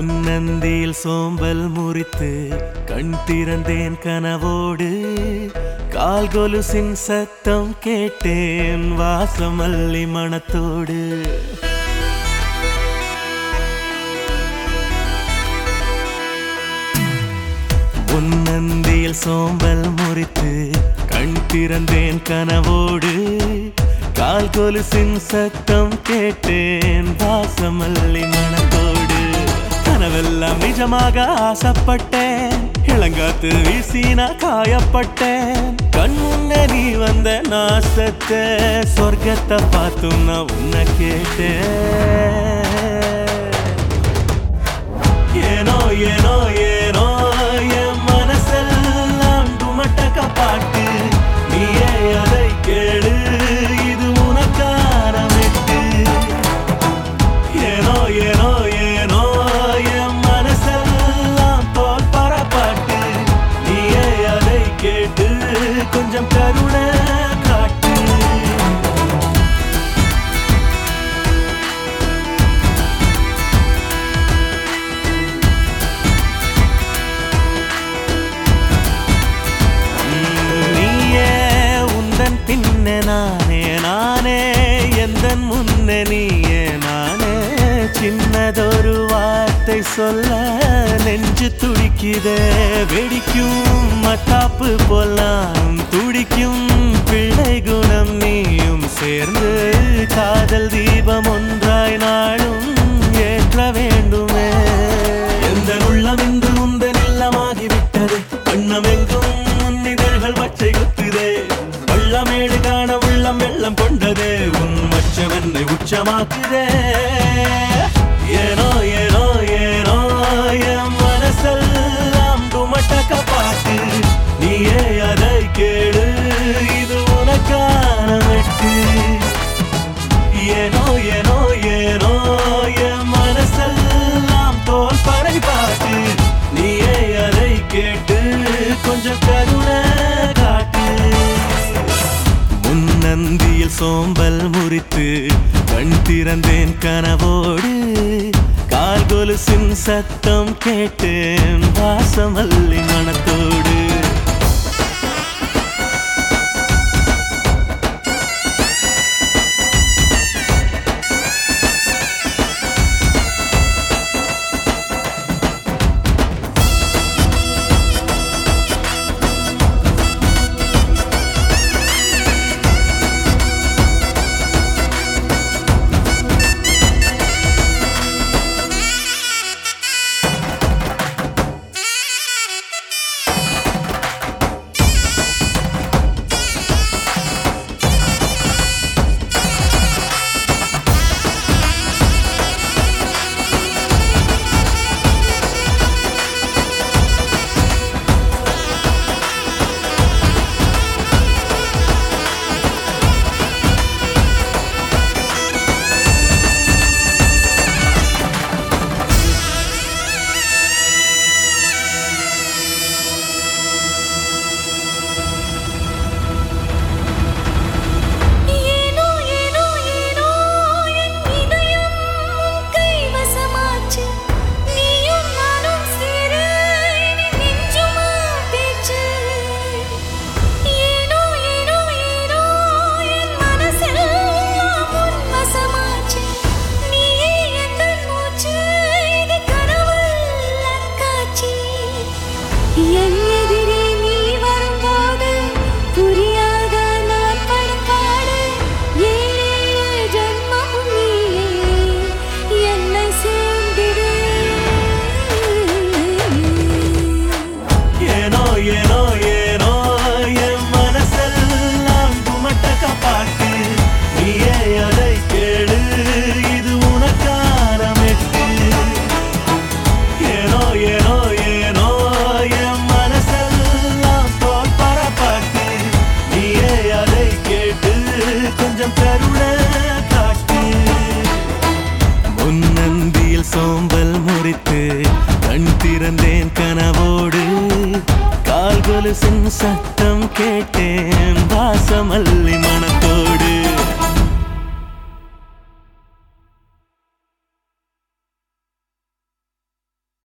முன்னந்தியில் சோம்பல் முறித்து கண் திறந்தேன் கனவோடு கால் கொலுசின் சத்தம் கேட்டேன் வாசமல்லி மணத்தோடு முன்னந்தியில் சோம்பல் முறித்து கண் திறந்தேன் கனவோடு கால் கொலுசின் சத்தம் கேட்டேன் வாசமல்லி மணத்தோடு கனவெல்லாம் நிஜமாக ஆசைப்பட்டேன் இளங்காத்து வீசினா காயப்பட்டேன் கண் முன்ன நீ வந்த நாசத்தை சொர்க்கத்தை பார்த்தும் நான் உன்னை கேட்டேன் ஏனோ ஏனோ ஏனோ என் மனசெல்லாம் குமட்டக்க பாட்டு நீயே அதை கேளு இது உனக்கான வெட்டு ஏனோ ஏனோ ஏனோ என் மனசெல்லாம் தோல் பரப்பாட்டு நீயே அதை கேட்டு கொஞ்சம் கருணை காட்டு நீயே உந்தன் பின்ன நானே நானே எந்தன் முன்ன நீயே நானே சின்னதொரு வார்த்தை சொல்ல நெஞ்சு துடிக்குதே வெடிக்கும் மத்தாப்பு போலாம் துடிக்கும் பிள்ளை குணம் நீயும் சேர்ந்து காதல் தீபம் ஒன்றாய் நாளும் ஏற்ற வேண்டுமே எந்த உள்ளம் இன்று உந்தன் இல்லமாகிவிட்டது வண்ணமெங்கும் உன்னிதழ்கள் பச்சை குத்துதே வெள்ளமேடு காண உள்ளம் வெள்ளம் கொண்டதே உன் மச்சம் என்னை உச்சமாக்குதே ஏனோ ஏனோ ஏனோ என் மனசெல்லாம் குமட்டக்க பாட்டு நீயே அதை கேளு இது உனக்கான வெட்டு ஏனோ ஏனோ ஏனோ என் மனசெல்லாம் தோல் பறை பாட்டு நீயே அதை கேட்டு கொஞ்சம் கருணை காட்டு முன்னந்தியில் சோம்பல் முறித்து கண் திறந்தேன் கனவோடு கால் கொலுசின் சத்தம் கேட்டேன் வாசமல்லி மனத்தோடு ஏனோ ஏனோ ஏனோ என் இதயம் உன் கைவசமாச்சு நீயும் நானும் சேர இனி நெஞ்சுமா பேச்சு ஏனோ ஏனோ ஏனோ என் மனசெல்லாம் உன் வசமாச்சு நீயே எந்தன் மூச்சு இது கனவல்ல காட்சி என் எதிரே நீ வரும்போது புரியாத நான் படும் பாடு ஏழேழு ஜென்மமும் நீயே என்னை சேர்ந்திடு ஏனோ ஏனோ ஏனோ என் மனசெல்லாம் குமட்டக்க பாட்டு நீயே அதை கேளு இது உனக்கான மெட்டு ஏனோ ஏனோ ஏனோ என் மனசெல்லாம் தோல் பரப்பாட்டு நீயே அதை கேட்டு கொஞ்சம் கருணை காட்டு முன்னந்தியில் சோம்பல் முறித்து கண் திறந்தேன் கனவோடு கால் கொலுசின் சத்தம் கேட்டேன் வாசமல்லி